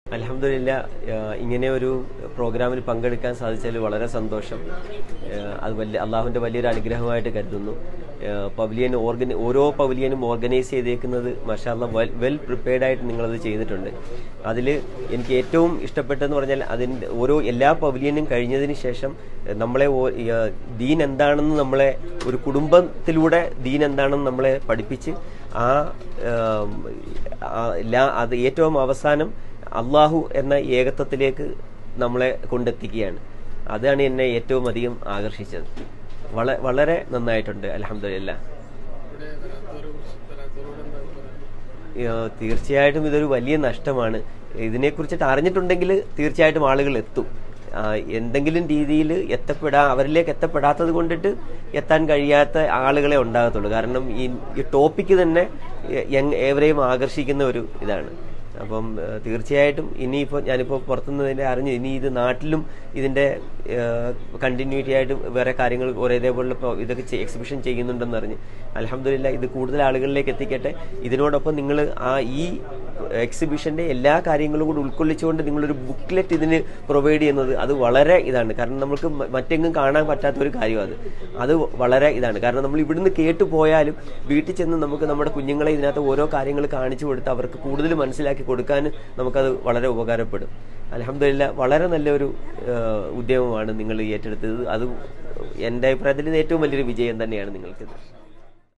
അലഹമില്ല ഇങ്ങനെ ഒരു പ്രോഗ്രാമിൽ പങ്കെടുക്കാൻ സാധിച്ചതിൽ വളരെ സന്തോഷം ഏഹ് അത് വലിയ അള്ളാഹുവിന്റെ വലിയൊരു അനുഗ്രഹമായിട്ട് കരുതുന്നു ഏഹ് പവലിയൻ ഓർഗന ഓരോ പവലിയനും ഓർഗനൈസ് ചെയ്തേക്കുന്നത് മഷാല്ല വെൽ പ്രിപ്പയർഡ് ആയിട്ട് നിങ്ങളത് ചെയ്തിട്ടുണ്ട് അതിൽ എനിക്ക് ഏറ്റവും ഇഷ്ടപ്പെട്ടതെന്ന് പറഞ്ഞാൽ അതിൻ്റെ ഓരോ എല്ലാ പവലിയനും കഴിഞ്ഞതിന് ശേഷം ഏഹ് നമ്മളെ ഓ- ഈ, ഏഹ് ദീൻ എന്താണെന്ന് നമ്മളെ ഒരു കുടുംബത്തിലൂടെ ദീൻ എന്താണെന്ന് നമ്മളെ പഠിപ്പിച്ച് ആ ഏഹ്, ആ എല്ലാ അത് ഏറ്റവും അവസാനം അള്ളാഹു എന്ന ഏകത്വത്തിലേക്ക് നമ്മളെ കൊണ്ടെത്തിക്കുകയാണ് അതാണ് എന്നെ ഏറ്റവും അധികം ആകർഷിച്ചത് വള വളരെ നന്നായിട്ടുണ്ട് അലഹമില്ല തീർച്ചയായിട്ടും ഇതൊരു വലിയ നഷ്ടമാണ് ഇതിനെക്കുറിച്ചിട്ട് അറിഞ്ഞിട്ടുണ്ടെങ്കിൽ തീർച്ചയായിട്ടും ആളുകൾ എത്തും ആ, എന്തെങ്കിലും രീതിയിൽ എത്തപ്പെടാ അവരിലേക്ക് എത്തപ്പെടാത്തത് കൊണ്ടിട്ട് എത്താൻ കഴിയാത്ത ആളുകളെ ഉണ്ടാകത്തുള്ളൂ കാരണം ഈ ഈ ടോപ്പിക്ക് തന്നെ യങ് ഏവരെയും ആകർഷിക്കുന്ന ഒരു ഇതാണ് അപ്പം ഏഹ്, തീർച്ചയായിട്ടും ഇനിയിപ്പോൾ ഞാനിപ്പോൾ പുറത്തുനിന്ന് ഇതിൻ്റെ അറിഞ്ഞു ഇനി ഇത് നാട്ടിലും ഇതിൻ്റെ കണ്ടിന്യൂറ്റി ആയിട്ട് വേറെ കാര്യങ്ങൾ ഒരേ ഇതേപോലുള്ള പ്രോ- ഇതൊക്കെ എക്സിബിഷൻ ചെയ്യുന്നുണ്ടെന്ന് അറിഞ്ഞ് അലഹമില്ല ഇത് കൂടുതൽ ആളുകളിലേക്ക് എത്തിക്കട്ടെ ഇതിനോടൊപ്പം നിങ്ങൾ ആ ഈ എക്സിബിഷന്റെ എല്ലാ കാര്യങ്ങളും കൂടി ഉൾക്കൊള്ളിച്ചുകൊണ്ട് നിങ്ങളൊരു ബുക്ക്ലെറ്റ് ഇതിന് പ്രൊവൈഡ് ചെയ്യുന്നത് അത് വളരെ ഇതാണ് കാരണം നമുക്ക് മ- മറ്റെങ്ങും കാണാൻ പറ്റാത്ത ഒരു കാര്യം അത് അത് വളരെ ഇതാണ് കാരണം നമ്മൾ ഇവിടുന്ന് കേട്ടു പോയാലും വീട്ടിൽ ചെന്ന് നമുക്ക് നമ്മുടെ കുഞ്ഞുങ്ങളെ ഇതിനകത്ത് ഓരോ കാര്യങ്ങൾ കാണിച്ചു കൊടുത്ത് അവർക്ക് കൂടുതൽ മനസ്സിലാക്കി കൊടുക്കാൻ നമുക്കത് വളരെ ഉപകാരപ്പെടും അലഹമില്ല വളരെ നല്ലൊരു ഏഹ്, ഉദ്യമമാണ് നിങ്ങൾ ഏറ്റെടുത്തത് അത് എൻ്റെ അഭിപ്രായത്തിൽ ഇത് ഏറ്റവും വലിയൊരു വിജയം തന്നെയാണ് നിങ്ങൾക്കിത്